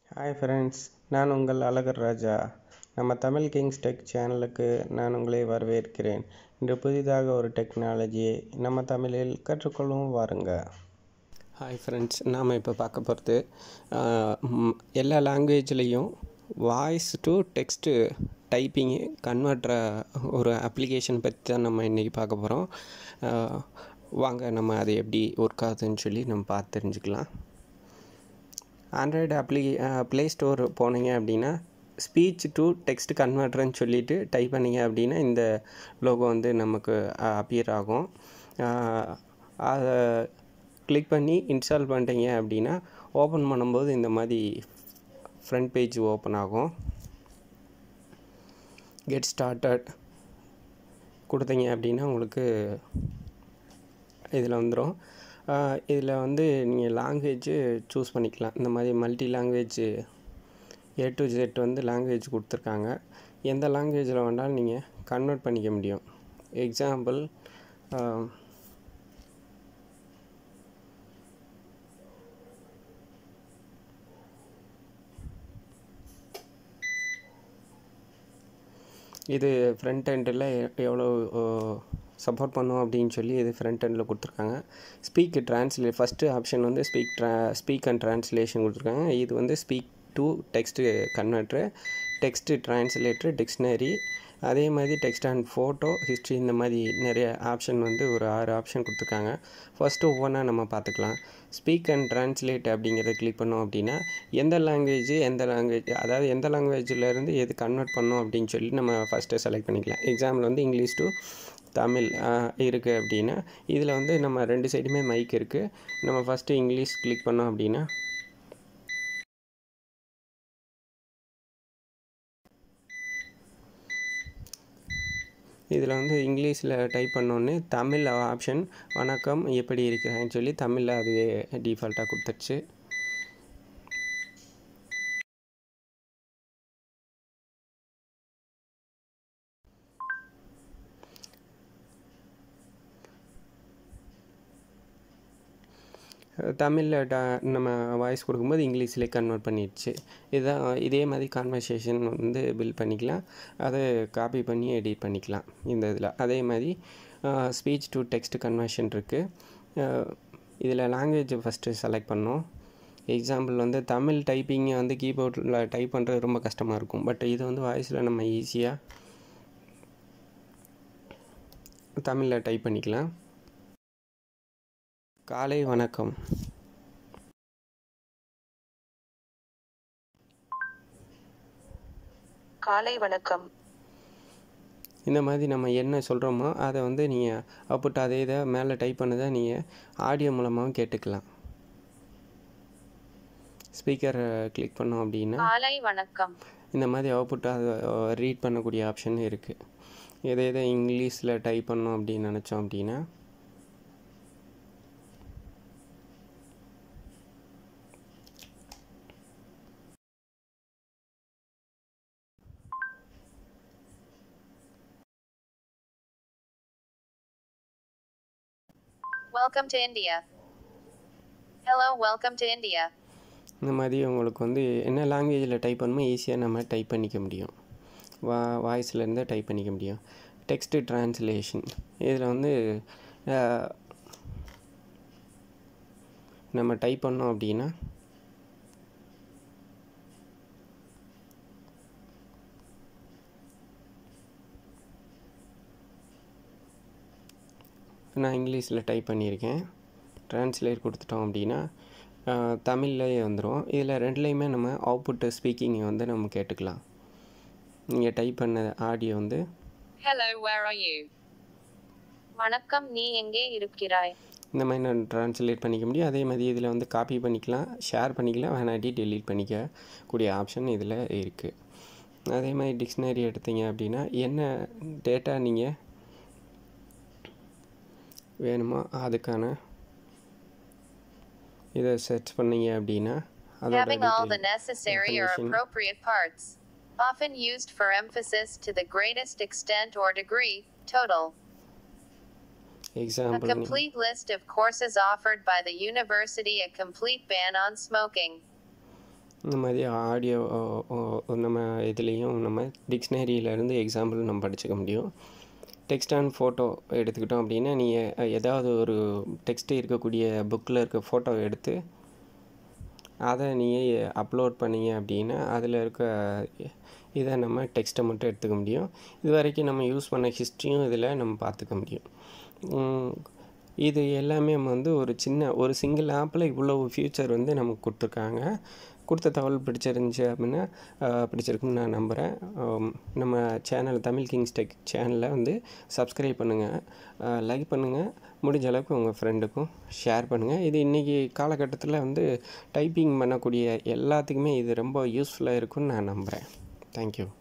Hi friends நான் உங்கள் அழகர் ராஜா நம்ம தமிழ் கிங்ஸ் டெக் சேனலுக்கு நான் உங்களை வரவேற்கிறேன் இன்று புதிதாக ஒரு டெக்னாலஜியை நம்ம தமிழில் கற்றுக்கொள்ளவும் வாருங்க ஹாய் ஃப்ரெண்ட்ஸ் நாம் இப்போ பார்க்க போகிறது எல்லா லாங்குவேஜ்லேயும் வாய்ஸ் டு டெக்ஸ்ட்டு டைப்பிங்கு கன்வெர்ட்ற ஒரு அப்ளிகேஷன் பற்றி தான் நம்ம இன்றைக்கி பார்க்க போகிறோம் வாங்க நம்ம அது எப்படி ஒர்க் ஆகுதுன்னு சொல்லி நம்ம பார்த்து தெரிஞ்சுக்கலாம் ஆண்ட்ராய்டு அப்ளி ப்ளே ஸ்டோர் போனீங்க அப்படின்னா ஸ்பீச் டு டெக்ஸ்ட் கன்வெர்ட்டர்னு சொல்லிவிட்டு டைப் பண்ணிங்க அப்படின்னா இந்த லோகோ வந்து நமக்கு அப்பியர் ஆகும் அதை கிளிக் பண்ணி இன்ஸ்டால் பண்ணிட்டீங்க அப்படின்னா ஓப்பன் பண்ணும்போது இந்த மாதிரி ஃப்ரண்ட் பேஜ் ஓப்பன் ஆகும் கெட் ஸ்டார்டட் கொடுத்தீங்க அப்படின்னா உங்களுக்கு இதில் வந்துடும் இதில் வந்து நீங்கள் லாங்குவேஜ் சூஸ் பண்ணிக்கலாம் இந்த மாதிரி multi language A to Z வந்து லாங்குவேஜ் கொடுத்துருக்காங்க எந்த லாங்குவேஜில் வேணாலும் நீங்கள் கன்வெர்ட் பண்ணிக்க முடியும் எக்ஸாம்பிள் இது ஃப்ரண்ட் எண்டில் எவ்வளோ சப்போர்ட் பண்ணும் அப்படின்னு சொல்லி இது ஃப்ரண்ட் எண்டில் கொடுத்துருக்காங்க ஸ்பீக் ட்ரான்ஸ்லே ஃபஸ்ட்டு ஆப்ஷன் வந்து ஸ்பீக் ட்ரா ஸ்பீக் அண்ட் ட்ரான்ஸ்லேஷன் கொடுத்துருக்காங்க இது வந்து speak to text converter text translator dictionary அதே மாதிரி டெக்ஸ்ட் அண்ட் ஃபோட்டோ ஹிஸ்ட்ரி இந்த மாதிரி நிறைய ஆப்ஷன் வந்து ஒரு ஆறு ஆப்ஷன் கொடுத்துருக்காங்க ஃபஸ்ட்டு ஒவ்வொன்றா நம்ம பார்த்துக்கலாம் ஸ்பீக் அண்ட் ட்ரான்ஸ்லேட் அப்படிங்கிறத கிளிக் பண்ணோம் அப்படின்னா எந்த லாங்குவேஜ் எந்த லாங்குவேஜ் அதாவது எந்த லாங்குவேஜிலேருந்து எது கன்வெர்ட் பண்ணோம் அப்படின்னு சொல்லி நம்ம ஃபஸ்ட்டு செலக்ட் பண்ணிக்கலாம் எக்ஸாம்பிள் வந்து இங்கிலீஷ் டு தமிழ் இருக்குது அப்படின்னா இதில் வந்து நம்ம ரெண்டு சைடுமே மைக் இருக்குது நம்ம ஃபஸ்ட்டு இங்கிலீஷ் கிளிக் பண்ணோம் அப்படின்னா இதில் வந்து இங்கிலீஷில் டைப் பண்ணோன்னே தமிழ் ஆப்ஷன் வணக்கம் எப்படி இருக்கிறேன்னு சொல்லி தமிழில் அதுவே டிஃபால்ட்டாக கொடுத்துருச்சு தமிழில் ட நம்ம வாய்ஸ் கொடுக்கும்போது இங்கிலீஷ்லேயே கன்வெர்ட் பண்ணிடுச்சு இதுதான் இதே மாதிரி கான்வர்சேஷன் வந்து பில் பண்ணிக்கலாம் அதை காப்பி பண்ணி எடிட் பண்ணிக்கலாம் இந்த இதில் அதே மாதிரி ஸ்பீச் டு டெக்ஸ்ட் கன்வர்ஷன் இருக்குது இதில் லாங்குவேஜ் ஃபஸ்ட்டு செலக்ட் பண்ணோம் எக்ஸாம்பிள் வந்து தமிழ் டைப்பிங்கை வந்து கீபோர்டில் டைப் பண்ணுறது ரொம்ப கஷ்டமாக இருக்கும் பட் இது வந்து வாய்ஸில் நம்ம ஈஸியாக தமிழில் டைப் பண்ணிக்கலாம் காலை வணக்கம் காலை வணக்கம் இந்த மாதிரி நம்ம என்ன சொல்கிறோமோ அதை வந்து நீங்கள் அப்புட்டு அதே இதை மேலே டைப் பண்ணதை நீங்கள் ஆடியோ மூலமாகவும் கேட்டுக்கலாம் ஸ்பீக்கரை கிளிக் பண்ணோம் அப்படின்னா காலை வணக்கம் இந்த மாதிரி அவுட்புட் அதை ரீட் பண்ணக்கூடிய ஆப்ஷன் இருக்குது எதை எதை இங்கிலீஷில் டைப் பண்ணோம் அப்படின்னு நினச்சோம் அப்படின்னா Welcome to India. Hello, welcome to India. இந்த மாதிரி உங்களுக்கு வந்து என்ன லாங்குவேஜில் டைப் பண்ணுமோ ஈஸியாக நம்ம டைப் பண்ணிக்க முடியும் வா வாய்ஸ்லேருந்து டைப் பண்ணிக்க முடியும் டெக்ஸ்ட்டு ட்ரான்ஸ்லேஷன் இதில் வந்து நம்ம டைப் பண்ணோம் அப்படின்னா நான் இங்கிலீஷில் டைப் பண்ணியிருக்கேன் ட்ரான்ஸ்லேட் கொடுத்துட்டோம் அப்படின்னா தமிழ்லேயே வந்துடும் இதில் ரெண்டுலேயுமே நம்ம அவுட்புட்டு ஸ்பீக்கிங்கை வந்து நம்ம கேட்டுக்கலாம் நீங்கள் டைப் பண்ண ஆடியோ வந்து Hello, where are you? வணக்கம் நீ எங்கே இருக்கிறாய் இந்த மாதிரி நான் ட்ரான்ஸ்லேட் பண்ணிக்க முடியும் அதே மாதிரி இதில் வந்து காப்பி பண்ணிக்கலாம் ஷேர் பண்ணிக்கலாம் வேணாட்டி டெலீட் பண்ணிக்க கூடிய ஆப்ஷன் இதில் இருக்குது அதே மாதிரி டிக்ஷனரி எடுத்தீங்க அப்படின்னா என்ன டேட்டா நீங்கள் வேணுமோ அதுக்கான இதை சர்ச் பண்ணீங்க அப்படின்னா Having all the necessary or information. appropriate parts. Often used for emphasis to the greatest extent or degree, total. A example complete list of courses offered by the university, a complete ban on smoking. இந்த மாதிரி audio நம்ம இதுலேயும் நம்ம டிக்ஷனரியிலேருந்து example நம்ம படிச்சுக்க முடியும் text and photo எடுத்துக்கிட்டோம் அப்படின்னா நீங்கள் ஏதாவது ஒரு டெக்ஸ்ட்டு இருக்கக்கூடிய புக்கில் இருக்க ஃபோட்டோ எடுத்து அதை நீங்கள் அப்லோட் பண்ணீங்க அப்படின்னா அதில் இருக்க இதை நம்ம டெக்ஸ்ட்டை மட்டும் எடுத்துக்க முடியும் இது வரைக்கும் நம்ம யூஸ் பண்ண ஹிஸ்ட்ரியும் இதில் நம்ம பார்த்துக்க முடியும் உம், இது எல்லாமே வந்து ஒரு சின்ன ஒரு சிங்கிள் ஆப்பில் இவ்வளோ ஃபியூச்சர் வந்து நமக்கு கொடுத்துருக்காங்க கொடுத்த தகவல் பிடிச்சிருந்துச்சு அப்படின்னா ஆஹ், பிடிச்சிருக்குன்னு நான் நம்புகிறேன் ஆம், நம்ம சேனல் தமிழ் கிங்ஸ் டெக் சேனலை வந்து சப்ஸ்கிரைப் பண்ணுங்கள் லைக் பண்ணுங்கள் முடிஞ்ச அளவுக்கு உங்கள் ஃப்ரெண்டுக்கும் ஷேர் பண்ணுங்கள் இது இன்றைக்கி காலகட்டத்தில் வந்து டைப்பிங் பண்ணக்கூடிய எல்லாத்துக்குமே இது ரொம்ப யூஸ்ஃபுல்லாக இருக்கும்னு நான் நம்புகிறேன் தேங்க்யூ